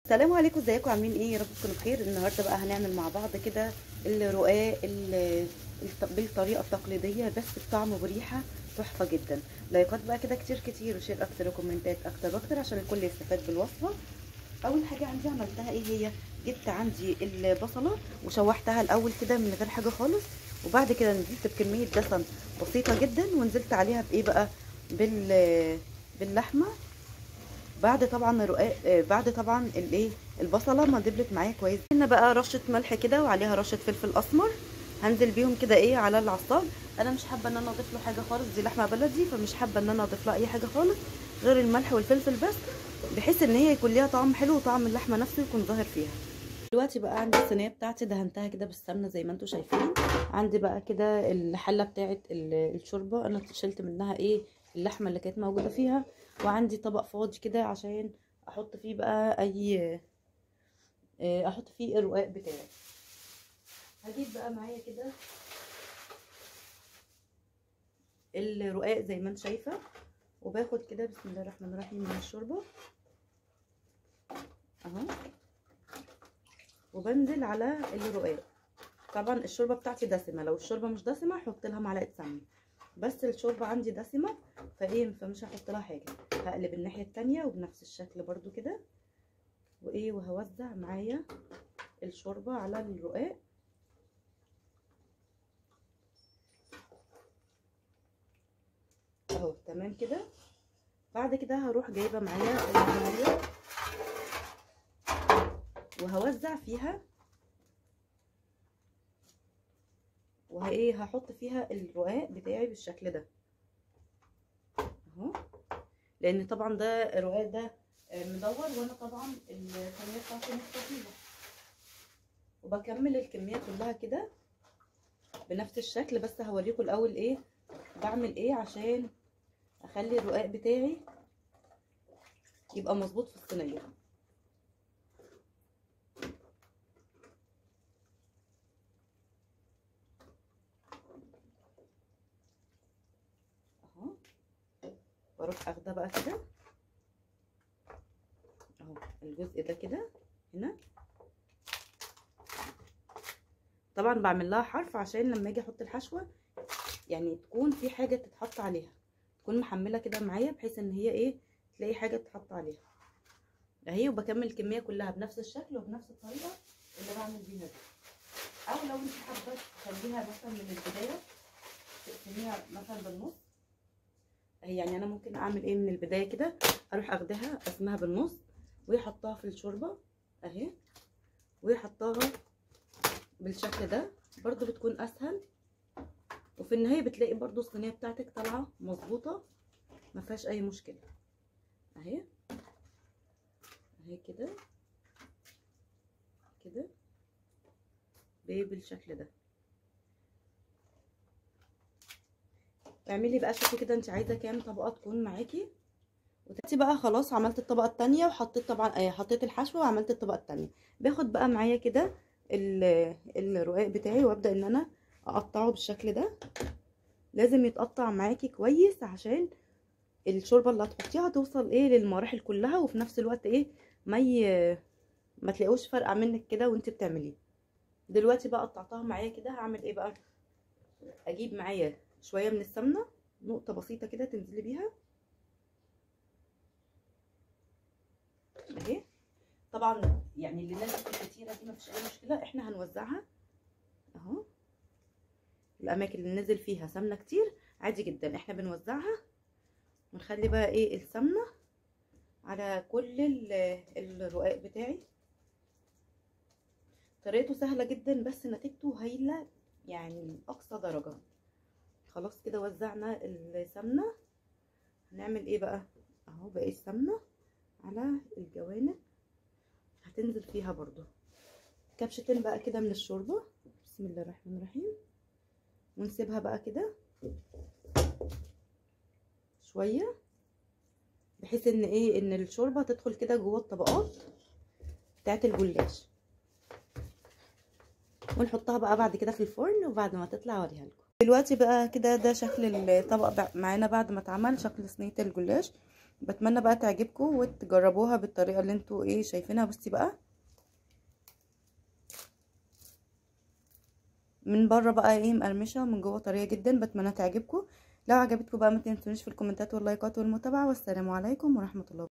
السلام عليكم ازيكم عاملين ايه يا رب تكونوا بخير النهارده بقى هنعمل مع بعض كده الرقاق ال- الط- بالطريقه التقليديه بس بطعم وريحه تحفه جدا لايكات بقى كده كتير كتير وشير اكتر وكومنتات اكتر واكتر عشان الكل يستفاد بالوصفه اول حاجه عندي عملتها ايه هي جبت عندي البصله وشوحتها الاول كده من غير حاجه خالص وبعد كده نزلت بكميه دسم بسيطه جدا ونزلت عليها بايه بقى بال باللحمه بعد طبعا الرقاق بعد طبعا الايه البصله ما دبلت معايا كويس هنا بقى رشه ملح كده وعليها رشه فلفل اسمر هنزل بيهم كده ايه على العصار انا مش حابه ان انا اضيف له حاجه خالص دي لحمه بلدي فمش حابه ان انا اضيف لها اي حاجه خالص غير الملح والفلفل بس بحيث ان هي يكون ليها طعم حلو وطعم اللحمه نفسه يكون ظاهر فيها دلوقتي بقى عندي الصينيه بتاعتي دهنتها كده بالسمنه زي ما انتم شايفين عندي بقى كده الحله بتاعه الشوربه انا شلت منها ايه اللحمه اللي كانت موجوده فيها وعندي طبق فاضي كده عشان احط فيه بقى اي احط فيه الرقاق بتاعي هجيب بقى معايا كده الرقاق زي ما انت شايفه وباخد كده بسم الله الرحمن الرحيم من الشوربه اهو وبنزل على الرقاق طبعا الشوربه بتاعتي دسمه لو الشوربه مش دسمه احط لها معلقه سمنه بس الشوربه عندي دسمه فايه فمش هحط لها حاجه هقلب الناحيه التانية وبنفس الشكل برضو كده وايه وهوزع معايا الشوربه على الرقاق اهو تمام كده بعد كده هروح جايبه معايا الميه وهوزع فيها وهايه هحط فيها الرقاق بتاعي بالشكل ده اهو لان طبعا ده الرقاق ده مدور وانا طبعا الكميه بتاعتي مستطيله وبكمل الكميه كلها كده بنفس الشكل بس هوريكم الاول ايه بعمل ايه عشان اخلي الرقاق بتاعي يبقى مظبوط في الصينيه اهو واروح اخده بقى كده اهو الجزء ده كده هنا طبعا بعمل لها حرف عشان لما اجي احط الحشوه يعني تكون في حاجه تتحط عليها تكون محمله كده معايا بحيث ان هي ايه تلاقي حاجه تتحط عليها اهي وبكمل الكميه كلها بنفس الشكل وبنفس الطريقه اللي بعمل بيها دي او لو انت حابه تخليها مثلا من البدايه تقسميها مثلا بالنص اهي يعني انا ممكن اعمل ايه من البدايه كده اروح اخدها اقسمها بالنص واحطها في الشوربه اهي واحطها بالشكل ده برضو بتكون اسهل وفي النهايه بتلاقي برضو الصينيه بتاعتك طالعه مظبوطه ما فيهاش اي مشكله اهي اهي كده كده بالشكل ده اعملي بقى شوفي كده انت عايزه كام طبقه تكون معاكي ودلوقتي بقى خلاص عملت الطبقه الثانيه وحطيت طبعا ايه حطيت الحشوه وعملت الطبقه الثانيه باخد بقى معايا كده الرقاق بتاعي وابدا ان انا اقطعه بالشكل ده لازم يتقطع معاكي كويس عشان الشوربه اللي هتحطيها توصل ايه للمراحل كلها وفي نفس الوقت ايه ما ي... ما تلاقوش فرقه منك كده وانت بتعمليه دلوقتي بقى قطعتها معايا كده هعمل ايه بقى اجيب معايا شويه من السمنه نقطه بسيطه كده تنزلي بيها اهي طبعا يعني اللي نازل الكتيره دي مفيش اي مشكله احنا هنوزعها اهو الاماكن اللي نزل فيها سمنه كتير عادي جدا احنا بنوزعها ونخلي بقى ايه السمنه على كل الرقاق بتاعي طريقته سهله جدا بس نتيجته هايله يعني اقصى درجه خلاص كده وزعنا السمنه هنعمل ايه بقى اهو باقي السمنه على الجوانب هتنزل فيها برضو كبشتين بقى كده من الشوربه بسم الله الرحمن الرحيم ونسيبها بقى كده شويه بحيث ان ايه ان الشوربه تدخل كده جوه الطبقات بتاعت الجلاش ونحطها بقى بعد كده في الفرن وبعد ما تطلع اوريها لكم دلوقتي بقى كده ده شكل الطبق معانا بعد ما اتعمل شكل صينيه الجلاش بتمنى بقى تعجبكم وتجربوها بالطريقه اللي انتوا ايه شايفينها بصي بقى من بره بقى ايه مقرمشه ومن جوه طريه جدا بتمنى تعجبكم لو عجبتكم بقى ما تنسونيش في الكومنتات واللايكات والمتابعه والسلام عليكم ورحمه الله